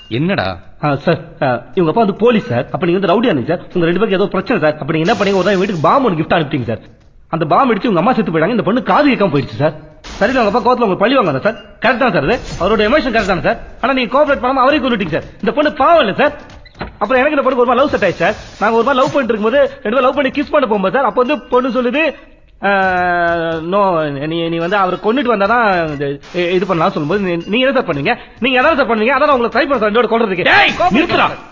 என்னடா ஆ, சார் ஆ, இவங்க அப்பா வந்து போலீஸ் சார் அப்ப நீங்க வந்து ரவுடியா இருந்தீங்க சார் உங்க ரெண்டு பேருக்கு ஏதோ பிரச்சனை சார் அப்ப நீங்க என்ன பண்ணீங்க ஒரு நாள் வீட்டுக்கு பாம்பு ஒன்று கிஃப்ட் அனுப்பிட்டீங்க சார் அந்த பாம்பு அடிச்சு உங்க அம்மா செத்து போயிட்டாங்க இந்த பொண்ணு காது கேட்காம போயிடுச்சு சார் சரி உங்க அப்பா கோவத்துல உங்க பழி வாங்க சார் கரெக்ட் தான் சார் இது அவரோட எமோஷன் கரெக்ட் தான் சார் ஆனா நீங்க கோஆபரேட் பண்ணாம அவரையும் கொண்டுட்டீங்க சார் இந்த பொண்ணு பாவம் இல்ல சார் அப்புறம் எனக்கு இந்த பொண்ணு ஒரு மாதிரி லவ் செட் ஆயிடுச்சு சார் நாங்க ஒரு மாதிரி லவ் பண்ணிட்டு இருக்கும்போது ரெண்டு பேரும் லவ் பண்ணி கிஸ் பண்ண போகும்போது சார் அப்ப வந்து பொண்ணு சொல்லுது நோ நீ நீ வந்து அவரை கொண்டுட்டு வந்தாதான் இது- இது பண்ணலாம் சொல்லும்போது நீ- நீங்க என்ன சார் பண்ணுவீங்க நீங்க என்ன சார் பண்ணுவீங்க அதான் நான் உங்களை ட்ரை பண்ண சார் கொள்றதுக்கு நிறுத்துறா